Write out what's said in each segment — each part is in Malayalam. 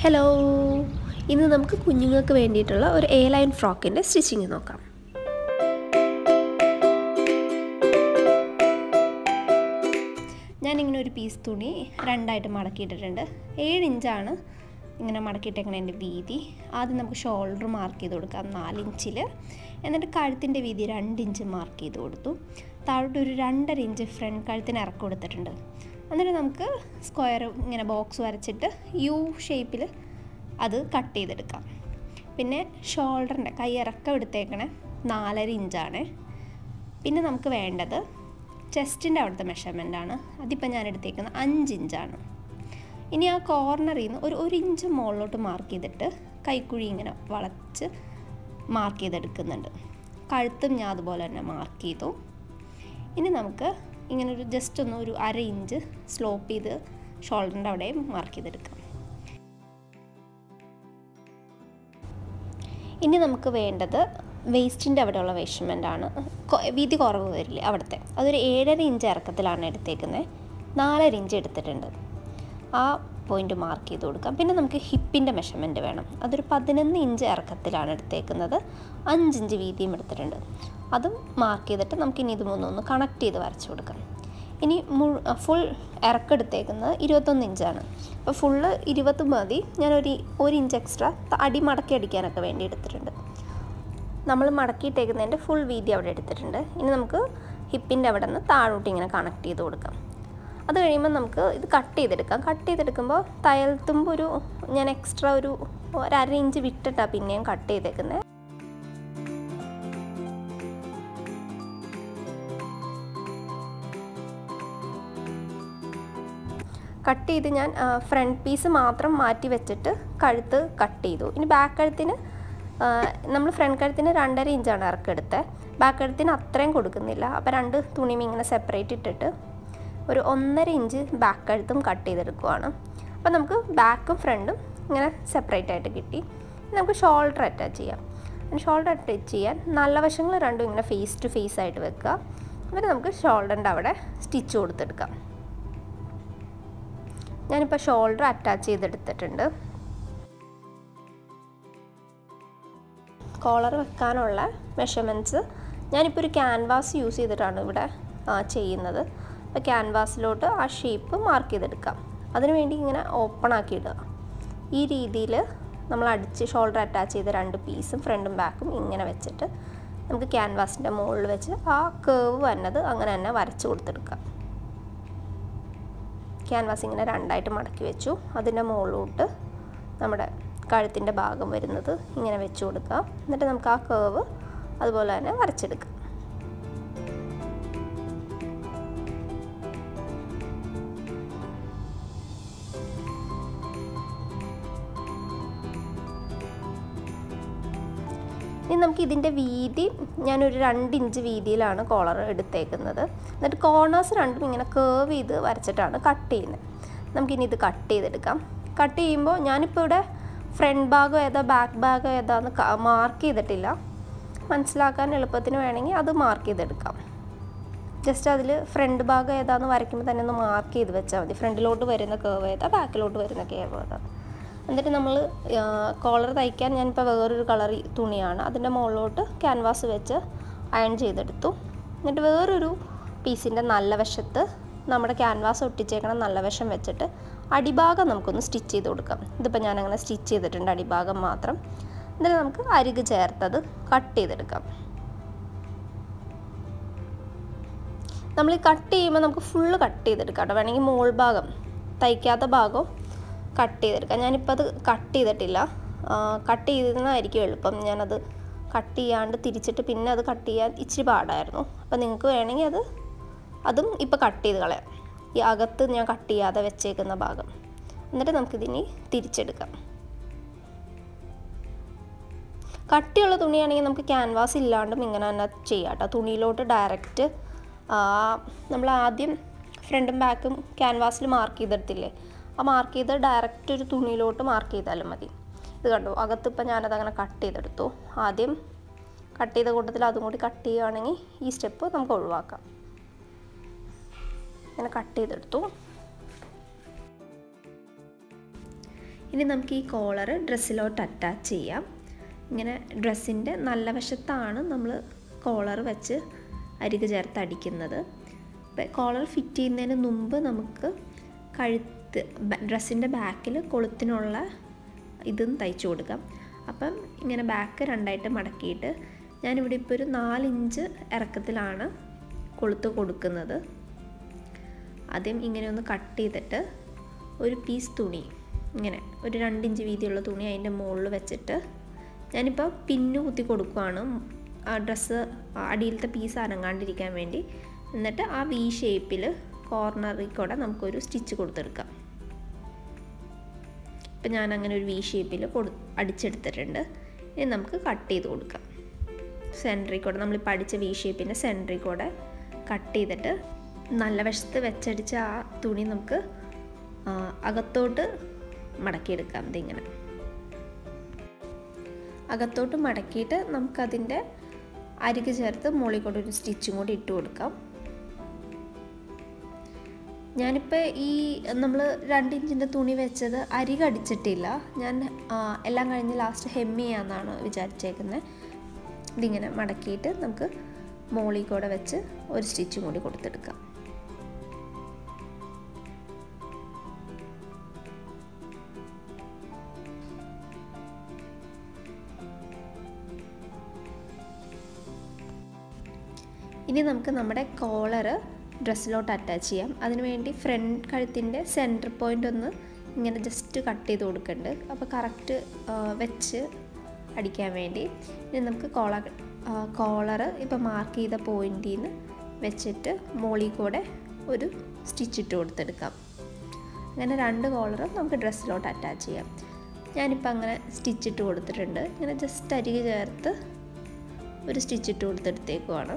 ഹലോ ഇന്ന് നമുക്ക് കുഞ്ഞുങ്ങൾക്ക് വേണ്ടിയിട്ടുള്ള ഒരു എ ലൈൻ ഫ്രോക്കിൻ്റെ സ്റ്റിച്ചിങ് നോക്കാം ഞാനിങ്ങനെ ഒരു പീസ് തുണി രണ്ടായിട്ട് മടക്കിയിട്ടിട്ടുണ്ട് ഏഴ് ഇഞ്ചാണ് ഇങ്ങനെ മടക്കിയിട്ടേക്കണ എൻ്റെ വീതി ആദ്യം നമുക്ക് ഷോൾഡർ മാർക്ക് ചെയ്ത് കൊടുക്കാം നാലിഞ്ചിൽ എന്നിട്ട് കഴുത്തിൻ്റെ വീതി രണ്ട് ഇഞ്ച് മാർക്ക് ചെയ്ത് കൊടുത്തു താഴോട്ട് ഒരു രണ്ടര ഇഞ്ച് ഫ്രണ്ട് കഴുത്തിന് ഇറക്കി കൊടുത്തിട്ടുണ്ട് എന്നിട്ട് നമുക്ക് സ്ക്വയർ ഇങ്ങനെ ബോക്സ് വരച്ചിട്ട് യു ഷേപ്പിൽ അത് കട്ട് ചെയ്തെടുക്കാം പിന്നെ ഷോൾഡറിൻ്റെ കൈ ഇറക്കം എടുത്തേക്കണേ നാലര ഇഞ്ചാണ് പിന്നെ നമുക്ക് വേണ്ടത് ചെസ്റ്റിൻ്റെ അവിടുത്തെ മെഷർമെൻ്റ് ആണ് അതിപ്പോൾ ഞാൻ എടുത്തേക്കുന്നത് അഞ്ച് ഇഞ്ചാണ് ഇനി ആ കോർണറിൽ നിന്ന് ഒരു ഒരു ഇഞ്ച് മുകളിലോട്ട് മാർക്ക് ചെയ്തിട്ട് കൈക്കുഴി ഇങ്ങനെ വളച്ച് മാർക്ക് ചെയ്തെടുക്കുന്നുണ്ട് കഴുത്തും ഞാൻ അതുപോലെ തന്നെ മാർക്ക് ചെയ്തു ഇനി നമുക്ക് ഇങ്ങനെ ഒരു ജസ്റ്റ് ഒന്ന് ഒരു അര ഇഞ്ച് സ്ലോപ്പ് ചെയ്ത് ഷോൾഡറിൻ്റെ അവിടെയും മാർക്ക് ചെയ്തെടുക്കാം ഇനി നമുക്ക് വേണ്ടത് വേസ്റ്റിൻ്റെ അവിടെയുള്ള മെഷർമെൻ്റ് ആണ് വീതി കുറവ് വരില്ലേ അവിടുത്തെ അതൊരു ഏഴര ഇഞ്ച് ഇറക്കത്തിലാണ് എടുത്തേക്കുന്നത് നാലര ഇഞ്ച് എടുത്തിട്ടുണ്ട് ആ പോയിൻ്റ് മാർക്ക് ചെയ്ത് കൊടുക്കാം പിന്നെ നമുക്ക് ഹിപ്പിൻ്റെ മെഷർമെൻറ്റ് വേണം അതൊരു പതിനൊന്ന് ഇഞ്ച് ഇറക്കത്തിലാണ് എടുത്തേക്കുന്നത് അഞ്ചിഞ്ച് വീതിയും എടുത്തിട്ടുണ്ട് അതും മാർക്ക് ചെയ്തിട്ട് നമുക്ക് ഇനി ഇത് മൂന്നൊന്ന് കണക്ട് ചെയ്ത് വരച്ചു കൊടുക്കാം ഇനി മു ഫുൾ ഇറക്കെടുത്തേക്കുന്നത് ഇരുപത്തൊന്ന് ഇഞ്ചാണ് അപ്പോൾ ഫുള്ള് ഇരുപത് മതി ഞാനൊരു ഒരു ഇഞ്ച് എക്സ്ട്രാ അടി മടക്കി അടിക്കാനൊക്കെ വേണ്ടി എടുത്തിട്ടുണ്ട് നമ്മൾ മടക്കിയിട്ടേക്കുന്നതിൻ്റെ ഫുൾ വീതി അവിടെ എടുത്തിട്ടുണ്ട് ഇനി നമുക്ക് ഹിപ്പിൻ്റെ അവിടെ നിന്ന് താഴോട്ട് ഇങ്ങനെ കണക്ട് ചെയ്ത് കൊടുക്കാം അത് കഴിയുമ്പോൾ നമുക്ക് ഇത് കട്ട് ചെയ്തെടുക്കാം കട്ട് ചെയ്തെടുക്കുമ്പോൾ തയ്യൽത്തുമ്പോൾ ഒരു ഞാൻ എക്സ്ട്രാ ഒരു ഒരു അര ഇഞ്ച് വിട്ടിട്ടാണ് പിന്നെയും കട്ട് ചെയ്തേക്കുന്നത് കട്ട് ചെയ്ത് ഞാൻ ഫ്രണ്ട് പീസ് മാത്രം മാറ്റി വെച്ചിട്ട് കഴുത്ത് കട്ട് ചെയ്തു ഇനി ബാക്ക് കഴുത്തിന് നമ്മൾ ഫ്രണ്ട് കഴുത്തിന് രണ്ടര ഇഞ്ചാണ് ഇറക്കെടുത്തത് ബാക്ക് കഴുത്തിന് അത്രയും കൊടുക്കുന്നില്ല അപ്പോൾ രണ്ട് തുണിയും ഇങ്ങനെ സെപ്പറേറ്റ് ഇട്ടിട്ട് ഒരു ഒന്നര ഇഞ്ച് ബാക്ക് കഴുത്തും കട്ട് ചെയ്തെടുക്കുവാണ് അപ്പോൾ നമുക്ക് ബാക്കും ഫ്രണ്ടും ഇങ്ങനെ സെപ്പറേറ്റ് ആയിട്ട് കിട്ടി നമുക്ക് ഷോൾഡർ അറ്റാച്ച് ചെയ്യാം ഷോൾഡർ അറ്റാച്ച് ചെയ്യാൻ നല്ല വശങ്ങൾ രണ്ടും ഇങ്ങനെ ഫേസ് ടു ഫേസ് ആയിട്ട് വെക്കുക എന്നിട്ട് നമുക്ക് ഷോൾഡറിൻ്റെ അവിടെ സ്റ്റിച്ച് കൊടുത്തെടുക്കാം ഞാനിപ്പോൾ ഷോൾഡർ അറ്റാച്ച് ചെയ്തെടുത്തിട്ടുണ്ട് കോളർ വെക്കാനുള്ള മെഷർമെൻറ്റ്സ് ഞാനിപ്പോൾ ഒരു ക്യാൻവാസ് യൂസ് ചെയ്തിട്ടാണ് ഇവിടെ ചെയ്യുന്നത് അപ്പോൾ ക്യാൻവാസിലോട്ട് ആ ഷേപ്പ് മാർക്ക് ചെയ്തെടുക്കാം അതിനുവേണ്ടി ഇങ്ങനെ ഓപ്പൺ ആക്കി ഇടുക ഈ രീതിയിൽ നമ്മൾ അടിച്ച് ഷോൾഡർ അറ്റാച്ച് ചെയ്ത രണ്ട് പീസും ഫ്രണ്ടും ബാക്കും ഇങ്ങനെ വെച്ചിട്ട് നമുക്ക് ക്യാൻവാസിൻ്റെ മുകളിൽ വെച്ച് ആ കേവ് വന്നത് അങ്ങനെ തന്നെ വരച്ച് കൊടുത്തെടുക്കാം ക്യാൻവാസ് ഇങ്ങനെ രണ്ടായിട്ട് മടക്കി വെച്ചു അതിൻ്റെ മുകളിലോട്ട് നമ്മുടെ കഴുത്തിൻ്റെ ഭാഗം വരുന്നത് ഇങ്ങനെ വെച്ച് കൊടുക്കുക എന്നിട്ട് നമുക്ക് ആ കേവ് അതുപോലെ തന്നെ വരച്ചെടുക്കാം ഇനി നമുക്ക് ഇതിൻ്റെ വീതി ഞാനൊരു രണ്ട് ഇഞ്ച് വീതിയിലാണ് കോളർ എടുത്തേക്കുന്നത് എന്നിട്ട് കോർണേഴ്സ് രണ്ടും ഇങ്ങനെ കേവ് ചെയ്ത് വരച്ചിട്ടാണ് കട്ട് ചെയ്യുന്നത് നമുക്കിനി ഇത് കട്ട് ചെയ്തെടുക്കാം കട്ട് ചെയ്യുമ്പോൾ ഞാനിപ്പോൾ ഇവിടെ ഫ്രണ്ട് ഭാഗം ഏതാ ബാക്ക് ഭാഗം ഏതാന്ന് മാർക്ക് ചെയ്തിട്ടില്ല മനസ്സിലാക്കാൻ എളുപ്പത്തിന് വേണമെങ്കിൽ അത് മാർക്ക് ചെയ്തെടുക്കാം ജസ്റ്റ് അതിൽ ഫ്രണ്ട് ഭാഗം ഏതാന്ന് വരയ്ക്കുമ്പോൾ തന്നെ ഒന്ന് മാർക്ക് ചെയ്ത് വെച്ചാൽ മതി ഫ്രണ്ടിലോട്ട് വരുന്ന കേവ് ഏതാ ബാക്കിലോട്ട് വരുന്ന കേവ് ഏതാ എന്നിട്ട് നമ്മൾ കോളർ തയ്ക്കാൻ ഞാനിപ്പോൾ വേറൊരു കളർ തുണിയാണ് അതിൻ്റെ മുകളിലോട്ട് ക്യാൻവാസ് വെച്ച് അയൺ ചെയ്തെടുത്തു എന്നിട്ട് വേറൊരു പീസിൻ്റെ നല്ല വശത്ത് നമ്മുടെ ക്യാൻവാസ് ഒട്ടിച്ചേക്കണം നല്ല വശം വെച്ചിട്ട് അടിഭാഗം നമുക്കൊന്ന് സ്റ്റിച്ച് ചെയ്ത് കൊടുക്കാം ഇതിപ്പോൾ ഞാനങ്ങനെ സ്റ്റിച്ച് ചെയ്തിട്ടുണ്ട് അടിഭാഗം മാത്രം എന്നിട്ട് നമുക്ക് അരിക് ചേർത്തത് കട്ട് ചെയ്തെടുക്കാം നമ്മൾ ഈ കട്ട് ചെയ്യുമ്പോൾ നമുക്ക് ഫുള്ള് കട്ട് ചെയ്തെടുക്കാം കേട്ടോ വേണമെങ്കിൽ മോൾ ഭാഗം തയ്ക്കാത്ത ഭാഗം കട്ട് ചെയ്തെടുക്കാം ഞാനിപ്പോൾ അത് കട്ട് ചെയ്തിട്ടില്ല കട്ട് ചെയ്തതായിരിക്കും എളുപ്പം ഞാനത് കട്ട് ചെയ്യാണ്ട് തിരിച്ചിട്ട് പിന്നെ അത് കട്ട് ചെയ്യാൻ ഇച്ചിരി പാടായിരുന്നു അപ്പോൾ നിങ്ങൾക്ക് വേണമെങ്കിൽ അത് അതും ഇപ്പോൾ കട്ട് ചെയ്ത് കളയാം ഈ അകത്ത് ഞാൻ കട്ട് ചെയ്യാതെ വെച്ചേക്കുന്ന ഭാഗം എന്നിട്ട് നമുക്കിതിനി തിരിച്ചെടുക്കാം കട്ടിയുള്ള തുണിയാണെങ്കിൽ നമുക്ക് ക്യാൻവാസ് ഇല്ലാണ്ടും ഇങ്ങനെ തന്നെ ചെയ്യാം കേട്ടോ തുണിയിലോട്ട് ഡയറക്റ്റ് നമ്മൾ ആദ്യം ഫ്രണ്ടും ബാക്കും ക്യാൻവാസിൽ മാർക്ക് ചെയ്തെടുത്തില്ലേ ആ മാർക്ക് ചെയ്ത് ഡയറക്റ്റ് ഒരു തുണിയിലോട്ട് മാർക്ക് ചെയ്താലും മതി ഇത് കണ്ടു അകത്ത് ഇപ്പം ഞാനത് അങ്ങനെ കട്ട് ചെയ്തെടുത്തു ആദ്യം കട്ട് ചെയ്ത കൂട്ടത്തിൽ അതും കൂടി കട്ട് ചെയ്യുകയാണെങ്കിൽ ഈ സ്റ്റെപ്പ് നമുക്ക് ഒഴിവാക്കാം ഇങ്ങനെ കട്ട് ചെയ്തെടുത്തു ഇനി നമുക്ക് ഈ കോളർ ഡ്രസ്സിലോട്ട് അറ്റാച്ച് ചെയ്യാം ഇങ്ങനെ ഡ്രസ്സിൻ്റെ നല്ല വശത്താണ് നമ്മൾ കോളർ വെച്ച് അരികു ചേർത്ത് അടിക്കുന്നത് കോളർ ഫിറ്റ് ചെയ്യുന്നതിന് മുമ്പ് നമുക്ക് കഴുത്ത് ഡ്രസ്സിൻ്റെ ബാക്കിൽ കൊളുത്തിനുള്ള ഇതും തയ്ച്ചു കൊടുക്കാം അപ്പം ഇങ്ങനെ ബാക്ക് രണ്ടായിട്ട് മടക്കിയിട്ട് ഞാനിവിടെ ഇപ്പോൾ ഒരു നാലിഞ്ച് ഇറക്കത്തിലാണ് കൊളുത്ത് കൊടുക്കുന്നത് ആദ്യം ഇങ്ങനെ ഒന്ന് കട്ട് ചെയ്തിട്ട് ഒരു പീസ് തുണി ഇങ്ങനെ ഒരു രണ്ടിഞ്ച് വീതിയുള്ള തുണി അതിൻ്റെ മുകളിൽ വെച്ചിട്ട് ഞാനിപ്പോൾ പിന്നു കുത്തി കൊടുക്കുകയാണ് ആ ഡ്രസ്സ് അടിയിലത്തെ പീസ് അനങ്ങാണ്ടിരിക്കാൻ വേണ്ടി എന്നിട്ട് ആ വി ഷേപ്പിൽ കോർണറിൽ കൂടെ നമുക്കൊരു സ്റ്റിച്ച് കൊടുത്തെടുക്കാം ഇപ്പം ഞാൻ അങ്ങനെ ഒരു വി ഷേപ്പിൽ കൊടു അടിച്ചെടുത്തിട്ടുണ്ട് ഇനി നമുക്ക് കട്ട് ചെയ്ത് കൊടുക്കാം സെൻറ്ററിൽ കൂടെ നമ്മളിപ്പോൾ അടിച്ച വി ഷേപ്പിൻ്റെ സെൻറ്ററിൽ കൂടെ കട്ട് ചെയ്തിട്ട് നല്ല വശത്ത് വെച്ചടിച്ച ആ തുണി നമുക്ക് അകത്തോട്ട് മടക്കിയെടുക്കാം ഇതിങ്ങനെ അകത്തോട്ട് മടക്കിയിട്ട് നമുക്കതിൻ്റെ അരികു ചേർത്ത് മുകളിൽ കൂടെ ഒരു സ്റ്റിച്ചും കൂടി ഇട്ട് കൊടുക്കാം ഞാനിപ്പോൾ ഈ നമ്മൾ രണ്ട് ഇഞ്ചിൻ്റെ തുണി വെച്ചത് അരിക അടിച്ചിട്ടില്ല ഞാൻ എല്ലാം കഴിഞ്ഞ് ലാസ്റ്റ് ഹെമ്മി ചെയ്യാമെന്നാണ് വിചാരിച്ചേക്കുന്നത് ഇതിങ്ങനെ മടക്കിയിട്ട് നമുക്ക് മോളിൽ കൂടെ വെച്ച് ഒരു സ്റ്റിച്ചും കൂടി കൊടുത്തെടുക്കാം ഇനി നമുക്ക് നമ്മുടെ കോളർ ഡ്രസ്സിലോട്ട് അറ്റാച്ച് ചെയ്യാം അതിനുവേണ്ടി ഫ്രണ്ട് കഴുത്തിൻ്റെ സെൻറ്റർ പോയിൻ്റ് ഒന്ന് ഇങ്ങനെ ജസ്റ്റ് കട്ട് ചെയ്ത് കൊടുക്കുന്നുണ്ട് അപ്പോൾ കറക്റ്റ് വെച്ച് അടിക്കാൻ വേണ്ടി ഇനി നമുക്ക് കോള കോളർ ഇപ്പോൾ മാർക്ക് ചെയ്ത പോയിൻറ്റിൽ നിന്ന് വെച്ചിട്ട് മോളിൽ കൂടെ ഒരു സ്റ്റിച്ച് ഇട്ട് കൊടുത്തെടുക്കാം അങ്ങനെ രണ്ട് കോളറും നമുക്ക് ഡ്രസ്സിലോട്ട് അറ്റാച്ച് ചെയ്യാം ഞാനിപ്പോൾ അങ്ങനെ സ്റ്റിച്ച് ഇട്ട് കൊടുത്തിട്ടുണ്ട് ഇങ്ങനെ ജസ്റ്റ് അരികെ ചേർത്ത് ഒരു സ്റ്റിച്ച് ഇട്ട് കൊടുത്തെടുത്തേക്കുവാണ്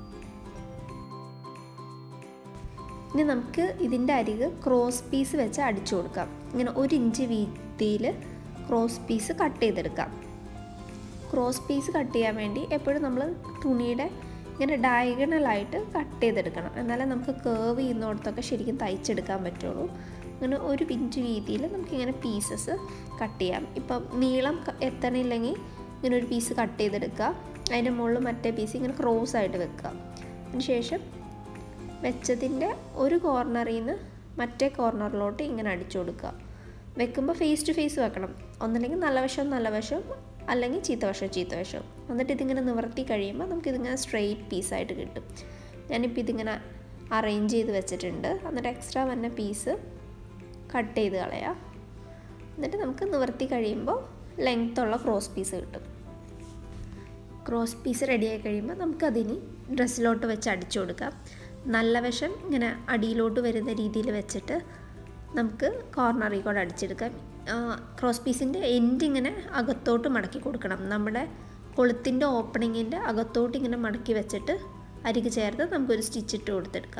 ഇനി നമുക്ക് ഇതിൻ്റെ അരിക് ക്രോസ് പീസ് വെച്ച് അടിച്ചു കൊടുക്കാം ഇങ്ങനെ ഒരു ഇഞ്ച് വീതിയിൽ ക്രോസ് പീസ് കട്ട് ചെയ്തെടുക്കാം ക്രോസ് പീസ് കട്ട് ചെയ്യാൻ വേണ്ടി എപ്പോഴും നമ്മൾ തുണിയുടെ ഇങ്ങനെ ഡയഗണലായിട്ട് കട്ട് ചെയ്തെടുക്കണം എന്നാലേ നമുക്ക് കേവ് ചെയ്യുന്നിടത്തൊക്കെ ശരിക്കും തയ്ച്ചെടുക്കാൻ പറ്റുള്ളൂ അങ്ങനെ ഒരു ഇഞ്ച് വീതിയിൽ നമുക്കിങ്ങനെ പീസസ് കട്ട് ചെയ്യാം ഇപ്പം നീളം എത്തണില്ലെങ്കിൽ ഇങ്ങനെ ഒരു പീസ് കട്ട് ചെയ്തെടുക്കുക അതിൻ്റെ മുകളിൽ മറ്റേ പീസ് ഇങ്ങനെ ക്രോസ് ആയിട്ട് വെക്കുക അതിനുശേഷം വെച്ചതിൻ്റെ ഒരു കോർണറിൽ നിന്ന് മറ്റേ കോർണറിലോട്ട് ഇങ്ങനെ അടിച്ചു കൊടുക്കുക വെക്കുമ്പോൾ ഫേസ് ടു ഫേസ് വെക്കണം ഒന്നല്ലെങ്കിൽ നല്ല വശം നല്ല വശം അല്ലെങ്കിൽ ചീത്ത വശം ചീത്ത വശം എന്നിട്ട് ഇതിങ്ങനെ നിവർത്തി കഴിയുമ്പോൾ നമുക്കിതിങ്ങനെ സ്ട്രെയിറ്റ് പീസായിട്ട് കിട്ടും ഞാനിപ്പോൾ ഇതിങ്ങനെ അറേഞ്ച് ചെയ്ത് വെച്ചിട്ടുണ്ട് എന്നിട്ട് എക്സ്ട്രാ വന്ന പീസ് കട്ട് ചെയ്ത് കളയാം എന്നിട്ട് നമുക്ക് നിവർത്തി കഴിയുമ്പോൾ ലെങ്ത്തുള്ള ക്രോസ് പീസ് കിട്ടും ക്രോസ് പീസ് റെഡിയായി കഴിയുമ്പോൾ നമുക്കതിനി ഡ്രസ്സിലോട്ട് വെച്ച് അടിച്ചു കൊടുക്കാം നല്ല വശം ഇങ്ങനെ അടിയിലോട്ട് വരുന്ന രീതിയിൽ വെച്ചിട്ട് നമുക്ക് കോർണറിൽ കൂടെ അടിച്ചെടുക്കാം ക്രോസ് പീസിൻ്റെ എൻഡ് ഇങ്ങനെ അകത്തോട്ട് മടക്കി കൊടുക്കണം നമ്മുടെ കൊളുത്തിൻ്റെ ഓപ്പണിങ്ങിൻ്റെ അകത്തോട്ട് ഇങ്ങനെ മടക്കി വെച്ചിട്ട് അരികു ചേർത്ത് നമുക്കൊരു സ്റ്റിച്ച് ഇട്ട് കൊടുത്തെടുക്കാം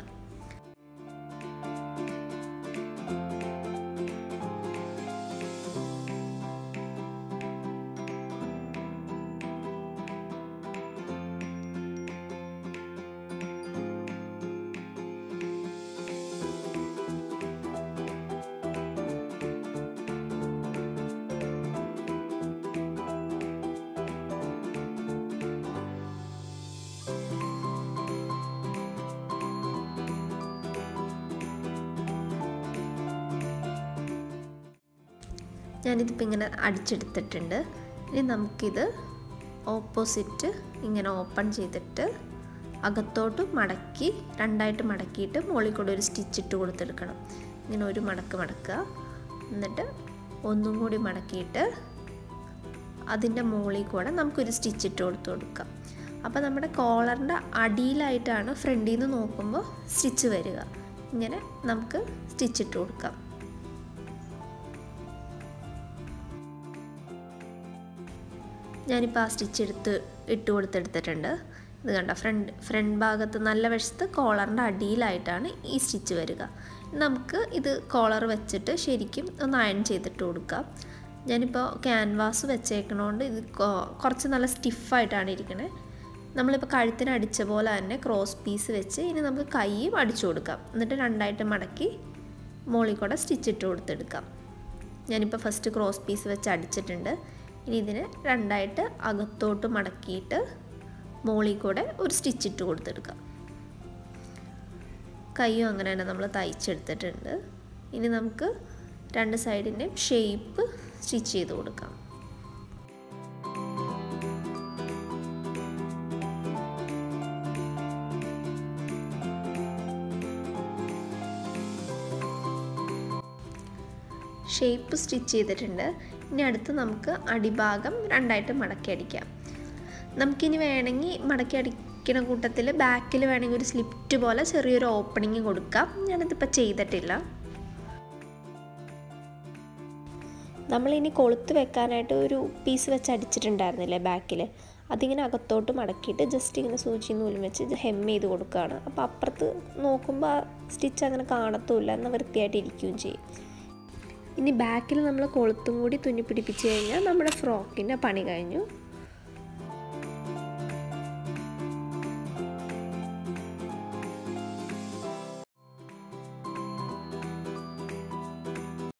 ഞാനിതിപ്പോൾ ഇങ്ങനെ അടിച്ചെടുത്തിട്ടുണ്ട് ഇനി നമുക്കിത് ഓപ്പോസിറ്റ് ഇങ്ങനെ ഓപ്പൺ ചെയ്തിട്ട് അകത്തോട്ട് മടക്കി രണ്ടായിട്ട് മടക്കിയിട്ട് മുകളിൽ കൂടെ ഒരു സ്റ്റിച്ച് ഇട്ട് കൊടുത്തെടുക്കണം ഇങ്ങനെ ഒരു മടക്ക് മടക്കുക എന്നിട്ട് ഒന്നും കൂടി മടക്കിയിട്ട് അതിൻ്റെ മുകളിൽ കൂടെ നമുക്കൊരു സ്റ്റിച്ച് ഇട്ട് കൊടുത്തു കൊടുക്കാം അപ്പോൾ നമ്മുടെ കോളറിൻ്റെ അടിയിലായിട്ടാണ് ഫ്രണ്ടിൽ നിന്ന് നോക്കുമ്പോൾ സ്റ്റിച്ച് വരിക ഇങ്ങനെ നമുക്ക് സ്റ്റിച്ച് ഇട്ട് കൊടുക്കാം ഞാനിപ്പോൾ ആ സ്റ്റിച്ച് എടുത്ത് ഇട്ട് കൊടുത്തെടുത്തിട്ടുണ്ട് ഇത് കണ്ട ഫ്രണ്ട് ഫ്രണ്ട് ഭാഗത്ത് നല്ല വശത്ത് കോളറിൻ്റെ അടിയിലായിട്ടാണ് ഈ സ്റ്റിച്ച് വരിക നമുക്ക് ഇത് കോളർ വെച്ചിട്ട് ശരിക്കും ഒന്ന് അയൺ ചെയ്തിട്ട് കൊടുക്കാം ഞാനിപ്പോൾ ക്യാൻവാസ് വെച്ചേക്കണോണ്ട് ഇത് കുറച്ച് നല്ല സ്റ്റിഫായിട്ടാണ് ഇരിക്കണേ നമ്മളിപ്പോൾ കഴുത്തിന് അടിച്ച പോലെ തന്നെ ക്രോസ് പീസ് വെച്ച് ഇനി നമുക്ക് കൈയും അടിച്ചു കൊടുക്കാം എന്നിട്ട് രണ്ടായിട്ട് മടക്കി മുകളിൽ കൂടെ സ്റ്റിച്ച് ഇട്ട് കൊടുത്തെടുക്കാം ഞാനിപ്പോൾ ഫസ്റ്റ് ക്രോസ് പീസ് വെച്ച് അടിച്ചിട്ടുണ്ട് ഇനി ഇതിനെ രണ്ടായിട്ട് അകത്തോട്ട് മടക്കിയിട്ട് മോളിൽ കൂടെ ഒരു സ്റ്റിച്ച് ഇട്ട് കൊടുത്തെടുക്കാം കൈയും അങ്ങനെ തന്നെ നമ്മൾ തയ്ച്ചെടുത്തിട്ടുണ്ട് ഇനി നമുക്ക് രണ്ട് സൈഡിൻ്റെയും ഷേപ്പ് സ്റ്റിച്ച് ചെയ്ത് കൊടുക്കാം ഷേപ്പ് സ്റ്റിച്ച് ചെയ്തിട്ടുണ്ട് ഇനി അടുത്ത് നമുക്ക് അടിഭാഗം രണ്ടായിട്ട് മടക്കി അടിക്കാം നമുക്കിനി വേണമെങ്കിൽ മടക്കി അടിക്കുന്ന കൂട്ടത്തിൽ ബാക്കിൽ വേണമെങ്കിൽ ഒരു സ്ലിപ്റ്റ് പോലെ ചെറിയൊരു ഓപ്പണിങ് കൊടുക്കാം ഞാനതിപ്പോൾ ചെയ്തിട്ടില്ല നമ്മളിനി കൊളുത്ത് വെക്കാനായിട്ട് ഒരു പീസ് വെച്ച് അടിച്ചിട്ടുണ്ടായിരുന്നില്ലേ ബാക്കിൽ അതിങ്ങനെ അകത്തോട്ട് മടക്കിയിട്ട് ജസ്റ്റ് ഇങ്ങനെ സൂചി നൂലും വെച്ച് ഹെം ചെയ്ത് കൊടുക്കുകയാണ് അപ്പോൾ അപ്പുറത്ത് നോക്കുമ്പോൾ ആ സ്റ്റിച്ച് അങ്ങനെ കാണത്തുമില്ല എന്നാൽ വൃത്തിയായിട്ട് ഇരിക്കുകയും ചെയ്യും ഇനി ബാക്കിൽ നമ്മൾ കൊളുത്തും കൂടി തുന്നി പിടിപ്പിച്ച് കഴിഞ്ഞാൽ നമ്മുടെ ഫ്രോക്കിൻ്റെ പണി കഴിഞ്ഞു